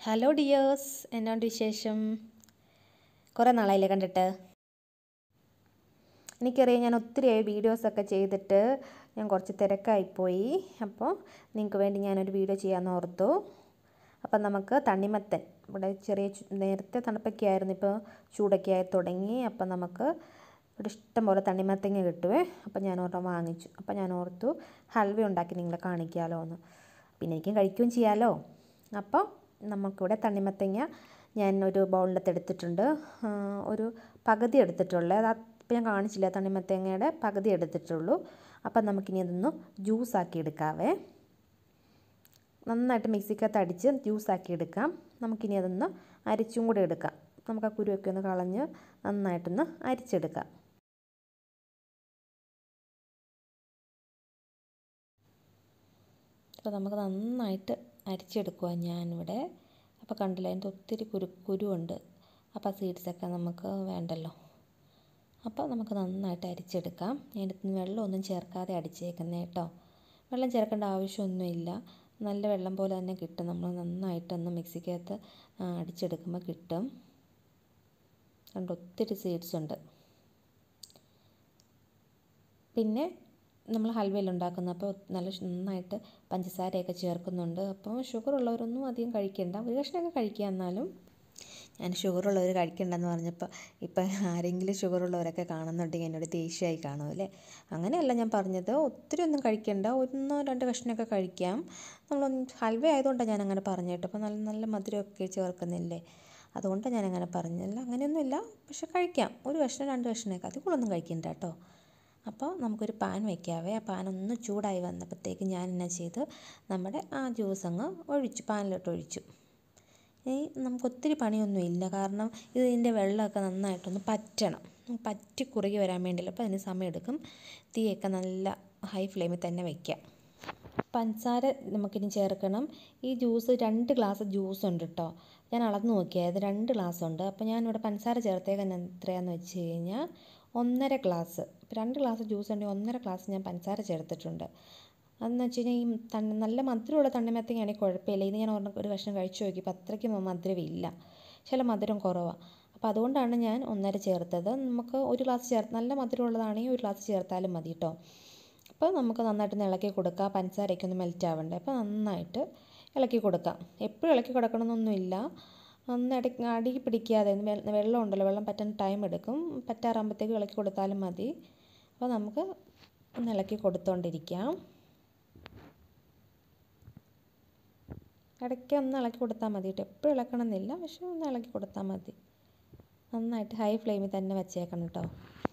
hello dears എന്നാണ്ട് വിശേഷം കുറേ നാളായില്ലേ കണ്ടിട്ട് എനിക്കറിയാം ഞാൻ ഒത്തിരിയായി വീഡിയോസൊക്കെ ചെയ്തിട്ട് ഞാൻ കുറച്ച് തിരക്കായിപ്പോയി അപ്പോൾ നിങ്ങൾക്ക് വേണ്ടി ഞാനൊരു വീഡിയോ ചെയ്യാമെന്ന് ഓർത്തു അപ്പം നമുക്ക് തണ്ണിമത്തൻ ഇവിടെ ചെറിയ ചു- നേരത്തെ തണുപ്പൊക്കെ ആയിരുന്നു ഇപ്പോൾ ചൂടൊക്കെ ആയി തുടങ്ങി അപ്പം നമുക്ക് ഇവിടെ ഇഷ്ടം പോലെ തണ്ണിമത്തങ്ങ കിട്ടുവേ അപ്പം ഞാൻ ഒരെണ്ണം വാങ്ങിച്ചു അപ്പം ഞാൻ ഓർത്തു ഹൽവ ഉണ്ടാക്കി നിങ്ങളെ കാണിക്കാമല്ലോ എന്ന് പിന്നെ എനിക്കും കഴിക്കുകയും ചെയ്യാമല്ലോ അപ്പോൾ നമുക്കിവിടെ തണ്ണിമത്തങ്ങ ഞാൻ ഒരു ബൗളിനകത്ത് എടുത്തിട്ടുണ്ട് ആ, ഒരു പകുതി എടുത്തിട്ടുള്ളൂ അത് ഇപ്പം ഞാൻ കാണിച്ചില്ല തണ്ണിമത്തങ്ങയുടെ പകുതി എടുത്തിട്ടുള്ളൂ അപ്പം നമുക്കിനി അതൊന്ന് ജ്യൂസാക്കി എടുക്കാവേ നന്നായിട്ട് മിക്സിക്കകത്ത് അടിച്ച് ജ്യൂസാക്കി എടുക്കാം നമുക്കിനി അതൊന്ന് അരിച്ചും കൂടി എടുക്കാം നമുക്ക് ആ കുരുവൊക്കെ ഒന്ന് കളഞ്ഞ് നന്നായിട്ടൊന്ന് അരിച്ചെടുക്കാം അപ്പോൾ നമുക്ക് നന്നായിട്ട് അരിച്ചെടുക്കുക ഞാനിവിടെ അപ്പോൾ കണ്ടില്ല അതിൻ്റെ ഒത്തിരി കുരു കുരുവുണ്ട് അപ്പോൾ ആ സീഡ്സൊക്കെ നമുക്ക് വേണ്ടല്ലോ അപ്പോൾ നമുക്ക് നന്നായിട്ട് അരിച്ചെടുക്കാം അതിനകത്ത് വെള്ളമൊന്നും ചേർക്കാതെ അടിച്ചേക്കുന്നത് കേട്ടോ വെള്ളം ചേർക്കേണ്ട ആവശ്യമൊന്നുമില്ല നല്ല വെള്ളം പോലെ തന്നെ കിട്ടും നമ്മൾ നന്നായിട്ടൊന്ന് മിക്സിക്കകത്ത് ആ, അടിച്ചെടുക്കുമ്പോൾ കിട്ടും കണ്ട് ഒത്തിരി സീഡ്സ് ഉണ്ട് പിന്നെ നമ്മൾ ഹൽവയിൽ ഉണ്ടാക്കുന്ന അപ്പോൾ നല്ല ഷ് നന്നായിട്ട് പഞ്ചസാരയൊക്കെ ചേർക്കുന്നുണ്ട് അപ്പോൾ ഷുഗർ ഉള്ളവരൊന്നും അധികം കഴിക്കേണ്ട ഒരു കഷ്ണമൊക്കെ കഴിക്കുക എന്നാലും ഞാൻ ഷുഗർ ഉള്ളവർ കഴിക്കണ്ടെന്ന് പറഞ്ഞപ്പോൾ ഇപ്പം ആരെങ്കിലും ഷുഗർ ഉള്ളവരൊക്കെ കാണുന്നുണ്ടെങ്കിൽ എന്നോട് ദേഷ്യമായി കാണും അല്ലേ അങ്ങനെയല്ല ഞാൻ പറഞ്ഞത് ഒത്തിരി ഒന്നും കഴിക്കണ്ട ഒന്നോ രണ്ടോ കഷ്ണമൊക്കെ കഴിക്കാം നമ്മൾ ഹൽവ ആയതുകൊണ്ടാണ് ഞാൻ അങ്ങനെ പറഞ്ഞു കേട്ടോ അപ്പോൾ നല്ല നല്ല മധുരമൊക്കെ ചേർക്കുന്നില്ലേ അതുകൊണ്ടാണ് ഞാൻ അങ്ങനെ പറഞ്ഞല്ല അങ്ങനെയൊന്നുമില്ല പക്ഷെ കഴിക്കാം ഒരു കഷ്ണം രണ്ട് കഷ്ണമൊക്കെ അതിൽ കൂടുതലൊന്നും കഴിക്കണ്ട കേട്ടോ അപ്പോൾ നമുക്കൊരു പാൻ വയ്ക്കാവേ ആ പാൻ ഒന്ന് ചൂടായി വന്നപ്പോഴത്തേക്ക് ഞാൻ എന്നാ ചെയ്ത് നമ്മുടെ ആ ജ്യൂസ് അങ്ങ് ഒഴിച്ചു പാനിലോട്ട് ഒഴിച്ചു ഈ നമുക്ക് ഒത്തിരി പണിയൊന്നും ഇല്ല കാരണം ഇതിൻ്റെ വെള്ളമൊക്കെ നന്നായിട്ടൊന്ന് പറ്റണം പറ്റി കുറുകി വരാൻ വേണ്ടിയില്ല അപ്പോൾ അതിന് സമയമെടുക്കും തീയൊക്കെ നല്ല ഹൈ ഫ്ലെയിമിൽ തന്നെ വയ്ക്കാം പഞ്ചസാര നമുക്കിനി ചേർക്കണം ഈ ജ്യൂസ് രണ്ട് ഗ്ലാസ് ജ്യൂസ് ഉണ്ട് കേട്ടോ ഞാൻ അളന്ന് നോക്കിയത് രണ്ട് ഗ്ലാസ് ഉണ്ട് അപ്പോൾ ഞാനിവിടെ പഞ്ചസാര ചേർത്തേക്കാൻ എത്രയാണെന്ന് വെച്ച് കഴിഞ്ഞാൽ ഒന്നര ഗ്ലാസ് ഇപ്പോൾ രണ്ട് ഗ്ലാസ് ജ്യൂസ് ഉണ്ടെങ്കിൽ ഒന്നര ഗ്ലാസ് ഞാൻ പഞ്ചസാര ചേർത്തിട്ടുണ്ട് അതെന്ന് വെച്ച് കഴിഞ്ഞാൽ ഈ തണ്ണി നല്ല മധുരമുള്ള തണ്ണിമത്തങ്ങയാണെങ്കിൽ കുഴപ്പമില്ല ഇത് ഞാൻ ഒരെണ്ണം ഒരു കഷ്ണം കഴിച്ചു നോക്കിയപ്പോൾ അത്രയ്ക്ക് മധുരമില്ല ചില മധുരം കുറവാണ് അപ്പോൾ അതുകൊണ്ടാണ് ഞാൻ ഒന്നര ചേർത്തത് നമുക്ക് ഒരു ഗ്ലാസ് ചേർ നല്ല മധുരമുള്ളതാണെങ്കിൽ ഒരു ഗ്ലാസ് ചേർത്താലും മതി കേട്ടോ അപ്പോൾ നമുക്ക് നന്നായിട്ട് ഇളക്കി കൊടുക്കാം പഞ്ചസാരയൊക്കെ ഒന്ന് മെൽറ്റ് ആവണ്ടേ അപ്പോൾ നന്നായിട്ട് ഇളക്കി കൊടുക്കാം എപ്പോഴും ഇളക്കി കൊടുക്കണമെന്നൊന്നുമില്ല ഒന്ന് അടി അടി പിടിക്കാതെ ഒന്ന് വെ- വെള്ളം ഉണ്ടല്ലോ വെള്ളം പറ്റാൻ ടൈം എടുക്കും പറ്റാറാകുമ്പോഴത്തേക്ക് ഇളക്കി കൊടുത്താലും മതി അപ്പോൾ നമുക്ക് ഒന്ന് ഇളക്കി കൊടുത്തോണ്ടിരിക്കാം ഇടയ്ക്ക് ഒന്ന് ഇളക്കി കൊടുത്താൽ മതി കേട്ടോ എപ്പോഴും ഇളക്കണമെന്നില്ല പക്ഷെ ഒന്ന് ഇളക്കി കൊടുത്താൽ മതി നന്നായിട്ട് ഹൈ ഫ്ലെയിമിൽ തന്നെ വെച്ചേക്കണം കേട്ടോ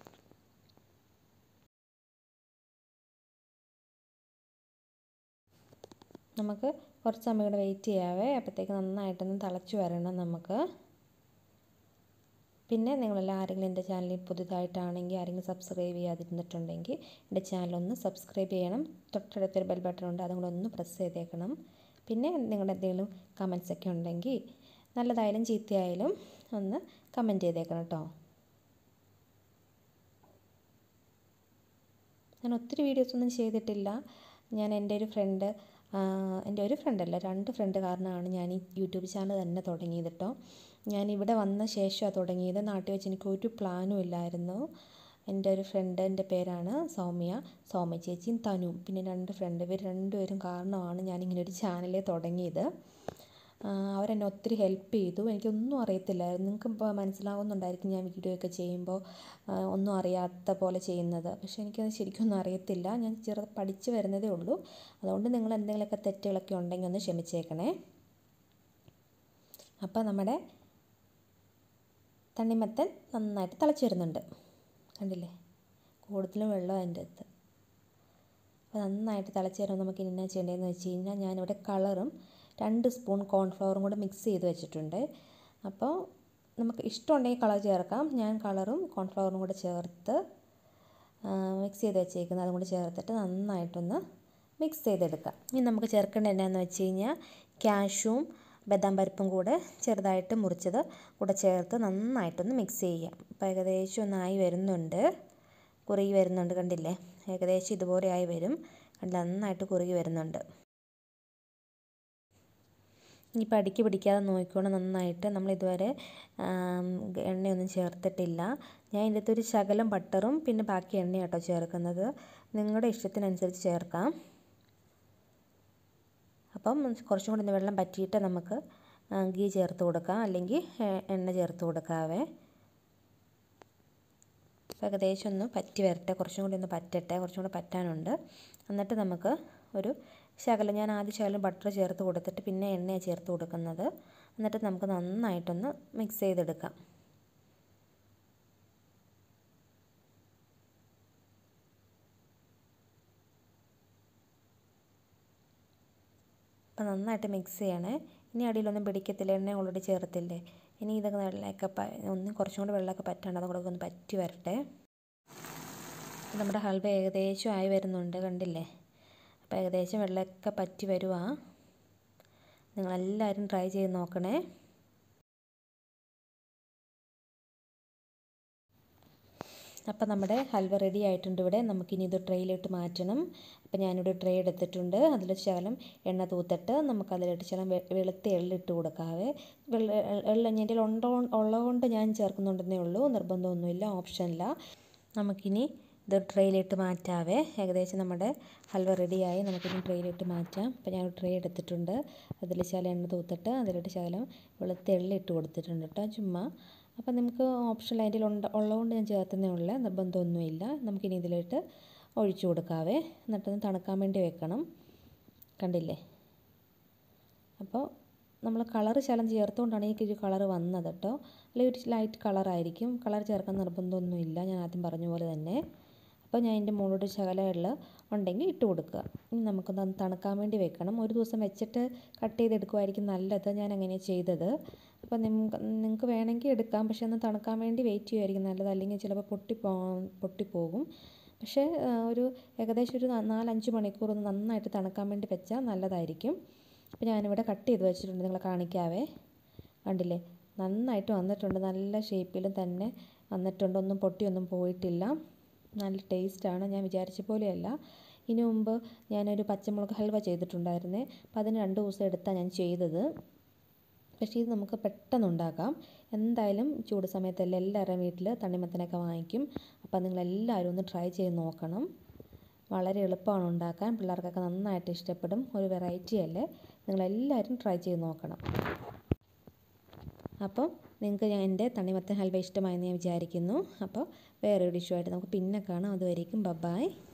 നമുക്ക് കുറച്ച് സമയം കൂടെ വെയിറ്റ് ചെയ്യാവേ അപ്പോഴത്തേക്ക് നന്നായിട്ടൊന്ന് തിളച്ച് വരണം നമുക്ക് പിന്നെ നിങ്ങളെല്ലാം ആരെങ്കിലും എൻ്റെ ചാനലിൽ പുതുതായിട്ടാണെങ്കിൽ ആരെങ്കിലും സബ്സ്ക്രൈബ് ചെയ്യാതിരുന്നിട്ടുണ്ടെങ്കിൽ എൻ്റെ ചാനലൊന്ന് സബ്സ്ക്രൈബ് ചെയ്യണം തൊട്ടടുത്തൊരു ബെൽ ബട്ടൺ ഉണ്ട് അതും കൂടെ ഒന്ന് പ്രസ് ചെയ്തേക്കണം പിന്നെ നിങ്ങളുടെ എന്തെങ്കിലും കമൻസ് ഒക്കെ ഉണ്ടെങ്കിൽ നല്ലതായാലും ചീത്തയായാലും ഒന്ന് കമൻറ്റ് ചെയ്തേക്കണം കേട്ടോ ഞാൻ ഒത്തിരി വീഡിയോസ് ഒന്നും ചെയ്തിട്ടില്ല ഞാൻ എൻ്റെ ഒരു ഫ്രണ്ട് എൻ്റെ ഒരു ഫ്രണ്ടല്ല രണ്ട് ഫ്രണ്ട് കാരണമാണ് ഞാൻ ഈ യൂട്യൂബ് ചാനൽ തന്നെ തുടങ്ങിയത് കേട്ടോ ഞാൻ ഇവിടെ വന്ന ശേഷമാണ് തുടങ്ങിയത് നാട്ടിൽ വെച്ച് എനിക്ക് ഒരു പ്ലാനും ഇല്ലായിരുന്നു എൻ്റെ ഒരു ഫ്രണ്ടിൻ്റെ പേരാണ് സൗമ്യ സൗമ്യ ചേച്ചിയും തനുവും പിന്നെ രണ്ട് ഫ്രണ്ട് ഇവർ രണ്ടുപേരും കാരണമാണ് ഞാനിങ്ങനെ ഒരു ചാനൽ തുടങ്ങിയത് ആ, അവരെന്നെ ഒത്തിരി ഹെൽപ്പ് ചെയ്തു എനിക്കൊന്നും അറിയത്തില്ലായിരുന്നു നിങ്ങൾക്ക് ഇപ്പോൾ മനസ്സിലാവുന്നുണ്ടായിരിക്കും ഞാൻ വീഡിയോ ഒക്കെ ചെയ്യുമ്പോൾ ആ, ഒന്നും അറിയാത്ത പോലെ ചെയ്യുന്നത് പക്ഷേ എനിക്കത് ശരിക്കൊന്നും അറിയത്തില്ല ഞാൻ ചെറു പഠിച്ചു വരുന്നതേ ഉള്ളൂ അതുകൊണ്ട് നിങ്ങൾ എന്തെങ്കിലുമൊക്കെ തെറ്റുകളൊക്കെ ഉണ്ടെങ്കിൽ ഒന്ന് ക്ഷമിച്ചേക്കണേ അപ്പോൾ നമ്മുടെ തണ്ണിമത്തൻ നന്നായിട്ട് തിളച്ച് വരുന്നുണ്ട് കണ്ടില്ലേ കൂടുതലും വെള്ളം അതിൻ്റെ അകത്ത് അപ്പോൾ നന്നായിട്ട് തിളച്ച് വരുമ്പോൾ നമുക്ക് ഇനി എന്നാ ചെയ്യേണ്ടതെന്ന് വെച്ച് കഴിഞ്ഞാൽ ഞാനിവിടെ കളറും രണ്ട് സ്പൂൺ കോൺഫ്ലവറും കൂടെ മിക്സ് ചെയ്ത് വെച്ചിട്ടുണ്ട് അപ്പോൾ നമുക്ക് ഇഷ്ടമുണ്ടെങ്കിൽ കളർ ചേർക്കാം ഞാൻ കളറും കോൺഫ്ലവറും കൂടെ ചേർത്ത് മിക്സ് ചെയ്ത് വെച്ചേക്കുന്നത് അതും കൂടി ചേർത്തിട്ട് നന്നായിട്ടൊന്ന് മിക്സ് ചെയ്തെടുക്കാം ഇനി നമുക്ക് ചേർക്കേണ്ടത് എന്നാന്ന് വെച്ച് കഴിഞ്ഞാൽ ക്യാഷും ബദാം പരിപ്പും കൂടെ ചെറുതായിട്ട് മുറിച്ചത് കൂടെ ചേർത്ത് നന്നായിട്ടൊന്ന് മിക്സ് ചെയ്യാം അപ്പോൾ ഏകദേശം ഒന്നായി വരുന്നുണ്ട് കുറുകി വരുന്നുണ്ട് കണ്ടില്ലേ ഏകദേശം ഇതുപോലെ ആയി വരും കണ്ടില്ല നന്നായിട്ട് കുറുകി വരുന്നുണ്ട് ഇനിയിപ്പോൾ അടുക്കി പിടിക്കാതെ നോക്കിക്കോണം നന്നായിട്ട് നമ്മൾ ഇതുവരെ എണ്ണയൊന്നും ചേർത്തിട്ടില്ല ഞാൻ ഇതിൻ്റെ ഒരു ശകലം ബട്ടറും പിന്നെ ബാക്കി എണ്ണയും കേട്ടോ ചേർക്കുന്നത് നിങ്ങളുടെ ഇഷ്ടത്തിനനുസരിച്ച് ചേർക്കാം അപ്പം കുറച്ചും കൂടി ഒന്ന് വെള്ളം പറ്റിയിട്ട് നമുക്ക് ഗീ ചേർത്ത് കൊടുക്കാം അല്ലെങ്കിൽ എണ്ണ ചേർത്ത് കൊടുക്കാവേ ഏകദേശം ഒന്ന് പറ്റി വരട്ടെ കുറച്ചും കൂടി ഒന്ന് പറ്റട്ടെ കുറച്ചും കൂടി പറ്റാനുണ്ട് എന്നിട്ട് നമുക്ക് ഒരു ശകലം ഞാൻ ആദ്യം ശകലം ബട്ടർ ചേർത്ത് കൊടുത്തിട്ട് പിന്നെ എണ്ണയാണ് ചേർത്ത് കൊടുക്കുന്നത് എന്നിട്ട് നമുക്ക് നന്നായിട്ടൊന്ന് മിക്സ് ചെയ്തെടുക്കാം അപ്പോൾ നന്നായിട്ട് മിക്സ് ചെയ്യണേ ഇനി അടിയിലൊന്നും പിടിക്കത്തില്ല എണ്ണ ഓൾറെഡി ചേർത്തില്ലേ ഇനി ഇതൊക്കെ വെള്ളമൊക്കെ ഒന്നും കുറച്ചും കൂടി വെള്ളമൊക്കെ പറ്റാണ്ട് അതുകൂടെ ഒന്ന് പറ്റി വരട്ടെ നമ്മുടെ ഹൽവ ഏകദേശം ആയി വരുന്നുണ്ട് കണ്ടില്ലേ അപ്പോൾ ഏകദേശം വെള്ളമൊക്കെ പറ്റി വരുവാ നിങ്ങളെല്ലാവരും ട്രൈ ചെയ്ത് നോക്കണേ അപ്പോൾ നമ്മുടെ ഹൽവ റെഡി ആയിട്ടുണ്ട് ഇവിടെ നമുക്കിനി ഇത് ട്രെയിലിട്ട് മാറ്റണം അപ്പോൾ ഞാനിവിടെ ട്രേ എടുത്തിട്ടുണ്ട് അതിൽ ശകലം എണ്ണ തൂത്തിട്ട് നമുക്ക് അതിലിട്ട് ശകലം വെളുത്ത എള്ളിട്ട് കൊടുക്കാവേ വെള്ള എള്ള എൻ്റെ ഉണ്ടോ ഉള്ളതുകൊണ്ട് ഞാൻ ചേർക്കുന്നുണ്ടെന്നേ ഉള്ളൂ നിർബന്ധമൊന്നുമില്ല ഓപ്ഷനില്ല നമുക്കിനി ഇത് ട്രെയിലിട്ട് മാറ്റാവേ ഏകദേശം നമ്മുടെ ഹൽവ റെഡിയായി നമുക്കിനി ട്രെയിലിട്ട് മാറ്റാം അപ്പോൾ ഞാൻ ട്രേ എടുത്തിട്ടുണ്ട് അതിൽ ശകലം എണ്ണ തൂത്തിട്ട് അതിലിട്ട് ശകലം വെളുത്ത എള്ളി ഇട്ട് കൊടുത്തിട്ടുണ്ട് കേട്ടോ ചുമ്മാ അപ്പോൾ നമുക്ക് ഓപ്ഷനിൽ അതിൻ്റെ ഉണ്ട് ഉള്ളതുകൊണ്ട് ഞാൻ ചേർത്തന്നേ ഉള്ളൂ നിർബന്ധമൊന്നുമില്ല നമുക്കിനി ഇതിലിട്ട് ഒഴിച്ചു കൊടുക്കാവേ എന്നിട്ടൊന്ന് തണുക്കാൻ വേണ്ടി വെക്കണം കണ്ടില്ലേ അപ്പോൾ നമ്മൾ കളർ ശലം ചേർത്തുകൊണ്ടാണ് ഈ ഒരു കളർ വന്നത് കേട്ടോ അല്ലെങ്കിൽ ഒരു ലൈറ്റ് കളറായിരിക്കും കളർ ചേർക്കാൻ നിർബന്ധമൊന്നുമില്ല ഞാൻ ആദ്യം പറഞ്ഞ പോലെ തന്നെ അപ്പോൾ ഞാൻ അതിൻ്റെ മുകളിലോട്ട് ശകലം എള്ള ഉണ്ടെങ്കിൽ ഇട്ട് കൊടുക്കുക ഇനി നമുക്കൊന്ന് തണുക്കാൻ വേണ്ടി വെക്കണം ഒരു ദിവസം വെച്ചിട്ട് കട്ട് ചെയ്തെടുക്കുമായിരിക്കും നല്ലത് ഞാൻ അങ്ങനെയാണ് ചെയ്തത് അപ്പോൾ നിങ്ങൾക്ക് നിങ്ങൾക്ക് വേണമെങ്കിൽ എടുക്കാം പക്ഷേ ഒന്ന് തണുക്കാൻ വേണ്ടി വെയിറ്റ് ചെയ്യുമായിരിക്കും നല്ലത് അല്ലെങ്കിൽ ചിലപ്പോൾ പൊട്ടി പൊട്ടിപ്പോകും പക്ഷേ ഒരു ഏകദേശം ഒരു നാലഞ്ച് മണിക്കൂർ ഒന്ന് നന്നായിട്ട് തണുക്കാൻ വേണ്ടി വെച്ചാൽ നല്ലതായിരിക്കും അപ്പോൾ ഞാനിവിടെ കട്ട് ചെയ്ത് വെച്ചിട്ടുണ്ട് നിങ്ങളെ കാണിക്കാവേ കണ്ടില്ലേ നന്നായിട്ട് വന്നിട്ടുണ്ട് നല്ല ഷേപ്പിലും തന്നെ വന്നിട്ടുണ്ട് ഒന്നും പൊട്ടിയൊന്നും പോയിട്ടില്ല നല്ല ടേസ്റ്റാണ് ഞാൻ വിചാരിച്ച പോലെയല്ല ഇതിനു മുമ്പ് ഞാനൊരു പച്ചമുളക് ഹൽവ ചെയ്തിട്ടുണ്ടായിരുന്നേ അപ്പോൾ അതിന് രണ്ട് ദിവസം എടുത്താണ് ഞാൻ ചെയ്തത് പക്ഷേ ഇത് നമുക്ക് പെട്ടെന്ന് ഉണ്ടാക്കാം എന്തായാലും ചൂട് സമയത്തല്ല എല്ലാവരുടെയും വീട്ടിൽ തണ്ണിമത്തനൊക്കെ വാങ്ങിക്കും അപ്പോൾ നിങ്ങളെല്ലാവരും ഒന്ന് ട്രൈ ചെയ്ത് നോക്കണം വളരെ എളുപ്പമാണ് ഉണ്ടാക്കാൻ പിള്ളേർക്കൊക്കെ നന്നായിട്ട് ഇഷ്ടപ്പെടും ഒരു വെറൈറ്റി അല്ലേ നിങ്ങളെല്ലാവരും ട്രൈ ചെയ്ത് നോക്കണം അപ്പോൾ നിങ്ങൾക്ക് ഞാൻ എൻ്റെ തണ്ണിമത്തൻ ഹൽവ ഇഷ്ടമായെന്ന് ഞാൻ വിചാരിക്കുന്നു അപ്പോൾ വേറൊരു ഡിഷുമായിട്ട് നമുക്ക് പിന്നെ കാണാം അതുവരേക്കും ബബായ്